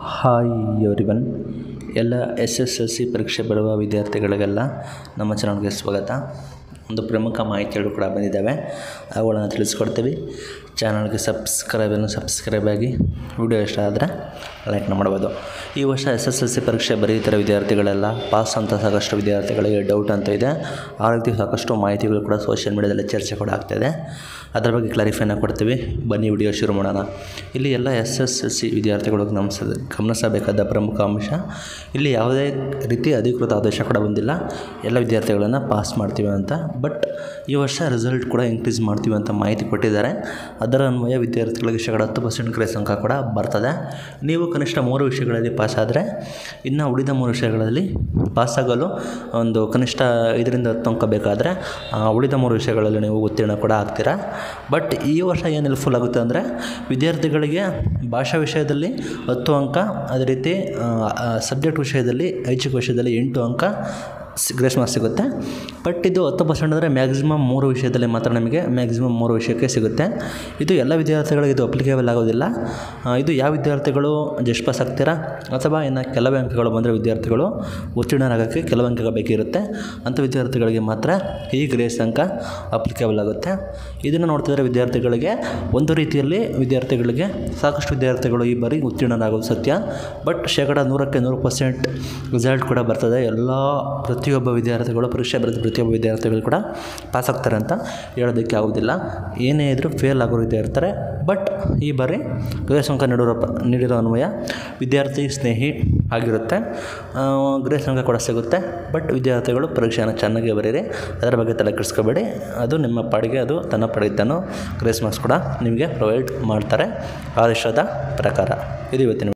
hi everyone ಎಲ್ಲ S S L C ಪರೀಕ್ಷೆ ಬರುವ ವಿದ್ಯಾರ್ಥಿಗಳಿಗೆಲ್ಲ ನಮ್ಮ ಚಾನಲ್ಗೆ ಸ್ವಾಗತ ಒಂದು ಪ್ರಮುಖ ಮಾಹಿತಿಗಳು ಕೂಡ ಬಂದಿದ್ದಾವೆ ಅವುಗಳನ್ನು ತಿಳಿಸ್ಕೊಡ್ತೀವಿ ಚಾನಲ್ಗೆ ಸಬ್ಸ್ಕ್ರೈಬನ್ನು ಸಬ್ಸ್ಕ್ರೈಬ್ ಆಗಿ ವಿಡಿಯೋ ಇಷ್ಟ ಆದರೆ ಲೈಕ್ನ ಮಾಡ್ಬೋದು ಈ ವರ್ಷ ಎಸ್ ಎಸ್ ಎಲ್ ಸಿ ಪರೀಕ್ಷೆ ಬರೀತಿರೋ ವಿದ್ಯಾರ್ಥಿಗಳೆಲ್ಲ ಪಾಸ್ ಅಂತ ಸಾಕಷ್ಟು ವಿದ್ಯಾರ್ಥಿಗಳಿಗೆ ಡೌಟ್ ಅಂತ ಇದೆ ಆ ರೀತಿ ಸಾಕಷ್ಟು ಮಾಹಿತಿಗಳು ಕೂಡ ಸೋಷಿಯಲ್ ಮೀಡಿಯಾದಲ್ಲಿ ಚರ್ಚೆ ಕೂಡ ಆಗ್ತಾಯಿದೆ ಅದರ ಬಗ್ಗೆ ಕ್ಲಾರಿಫೈನ ಕೊಡ್ತೀವಿ ಬನ್ನಿ ವಿಡಿಯೋ ಶುರು ಮಾಡೋಣ ಇಲ್ಲಿ ಎಲ್ಲ ಎಸ್ ಎಸ್ ಎಲ್ ಸಿ ವಿದ್ಯಾರ್ಥಿಗಳು ಗಮನಿಸ ಗಮನಿಸಬೇಕಾದ ಪ್ರಮುಖ ಅಂಶ ಇಲ್ಲಿ ಯಾವುದೇ ರೀತಿ ಅಧಿಕೃತ ಆದೇಶ ಕೂಡ ಬಂದಿಲ್ಲ ಎಲ್ಲ ವಿದ್ಯಾರ್ಥಿಗಳನ್ನು ಪಾಸ್ ಮಾಡ್ತೀವಿ ಅಂತ ಬಟ್ ಈ ವರ್ಷ ರಿಸಲ್ಟ್ ಕೂಡ ಇನ್ಕ್ರೀಸ್ ಮಾಡ್ತೀವಿ ಅಂತ ಮಾಹಿತಿ ಕೊಟ್ಟಿದ್ದಾರೆ ಅದರ ಅನ್ವಯ ವಿದ್ಯಾರ್ಥಿಗಳಿಗೆ ಶೇಕಡ ಹತ್ತು ಪರ್ಸೆಂಟ್ ಗ್ರೇಸ್ ಅಂಕ ಕೂಡ ಬರ್ತದೆ ನೀವು ಕನಿಷ್ಠ ಮೂರು ವಿಷಯಗಳಲ್ಲಿ ಪಾಸ್ ಆದರೆ ಇನ್ನು ಉಳಿದ ಮೂರು ವಿಷಯಗಳಲ್ಲಿ ಪಾಸಾಗಲು ಒಂದು ಕನಿಷ್ಠ ಐದರಿಂದ ಹತ್ತು ಅಂಕ ಬೇಕಾದರೆ ಆ ಉಳಿದ ಮೂರು ವಿಷಯಗಳಲ್ಲಿ ನೀವು ಉತ್ತೀರ್ಣ ಕೂಡ ಆಗ್ತೀರಾ ಬಟ್ ಈ ವರ್ಷ ಏನು ಹೆಲ್ಪ್ಫುಲ್ ಆಗುತ್ತೆ ಅಂದರೆ ವಿದ್ಯಾರ್ಥಿಗಳಿಗೆ ಭಾಷಾ ವಿಷಯದಲ್ಲಿ ಹತ್ತು ಅಂಕ ಅದೇ ರೀತಿ ಸಬ್ಜೆಕ್ಟ್ ವಿಷಯದಲ್ಲಿ ಐಚ್ಛಿಕ ವಿಷಯದಲ್ಲಿ ಎಂಟು ಅಂಕ ಸಿ ಗ್ರೇಸ್ ಮಾರ್ಕ್ಸ್ ಸಿಗುತ್ತೆ ಬಟ್ ಇದು ಹತ್ತು ಪರ್ಸೆಂಟ್ ಅಂದರೆ ಮ್ಯಾಕ್ಸಿಮಮ್ ಮೂರು ವಿಷಯದಲ್ಲಿ ಮಾತ್ರ ನಮಗೆ ಮ್ಯಾಕ್ಸಿಮಮ್ ಮೂರು ವಿಷಯಕ್ಕೆ ಸಿಗುತ್ತೆ ಇದು ಎಲ್ಲ ವಿದ್ಯಾರ್ಥಿಗಳಿಗೆ ಇದು ಅಪ್ಲಿಕೇಬಲ್ ಆಗೋದಿಲ್ಲ ಆ, ಇದು ಯಾವ ವಿದ್ಯಾರ್ಥಿಗಳು ಜಸ್ಟ್ ಪಾಸ್ ಆಗ್ತೀರಾ ಅಥವಾ ಇನ್ನು ಕೆಲವೇ ಅಂಕಗಳು ಬಂದರೆ ವಿದ್ಯಾರ್ಥಿಗಳು ಉತ್ತೀರ್ಣರಾಗೋಕ್ಕೆ ಕೆಲವು ಅಂಕಗಳು ಬೇಕಿರುತ್ತೆ ಅಂಥ ವಿದ್ಯಾರ್ಥಿಗಳಿಗೆ ಮಾತ್ರ ಈ ಗ್ರೇಸ್ ಅಂಕ ಅಪ್ಲಿಕೇಬಲ್ ಆಗುತ್ತೆ ಇದನ್ನು ನೋಡ್ತಿದ್ರೆ ವಿದ್ಯಾರ್ಥಿಗಳಿಗೆ ಒಂದು ರೀತಿಯಲ್ಲಿ ವಿದ್ಯಾರ್ಥಿಗಳಿಗೆ ಸಾಕಷ್ಟು ವಿದ್ಯಾರ್ಥಿಗಳು ಈ ಬಾರಿ ಉತ್ತೀರ್ಣರಾಗೋದು ಸತ್ಯ ಬಟ್ ಶೇಕಡ ನೂರಕ್ಕೆ ನೂರು ಪರ್ಸೆಂಟ್ ರಿಸಲ್ಟ್ ಕೂಡ ಬರ್ತದೆ ಎಲ್ಲ ಪ್ರತಿಯೊಬ್ಬ ವಿದ್ಯಾರ್ಥಿಗಳು ಪರೀಕ್ಷೆ ಬರೆದ ಪ್ರತಿಯೊಬ್ಬ ವಿದ್ಯಾರ್ಥಿಗಳು ಕೂಡ ಪಾಸ್ ಆಗ್ತಾರೆ ಅಂತ ಹೇಳೋದಕ್ಕೆ ಆಗೋದಿಲ್ಲ ಏನೇ ಇದ್ದರೂ ಫೇಲ್ ಆಗೋರು ಇದ್ದೇ ಇರ್ತಾರೆ ಬಟ್ ಈ ಬಾರಿ ಗ್ರೇಸ್ ಅಂಕ ನೀಡಿರೋ ಪ ನೀಡಿರೋ ಅನ್ವಯ ವಿದ್ಯಾರ್ಥಿ ಸ್ನೇಹಿ ಆಗಿರುತ್ತೆ ಆ, ಗ್ರೇಸ್ ಅಂಕ ಕೂಡ ಸಿಗುತ್ತೆ ಬಟ್ ವಿದ್ಯಾರ್ಥಿಗಳು ಪರೀಕ್ಷೆಯನ್ನು ಚೆನ್ನಾಗಿ ಬರೀರಿ ಅದರ ಬಗ್ಗೆ ತಲೆ ಕೆಡಿಸ್ಕೋಬೇಡಿ ಅದು ನಿಮ್ಮ ಪಾಡಿಗೆ ಅದು ತನ್ನ ಪಾಡಿಗೆ ತಾನು ಗ್ರೇಸ್ ಮಾರ್ಕ್ಸ್ ಕೂಡ ನಿಮಗೆ ಪ್ರೊವೈಡ್ ಮಾಡ್ತಾರೆ ಆದೇಶದ ಪ್ರಕಾರ ಇದು ಇವತ್ತಿನ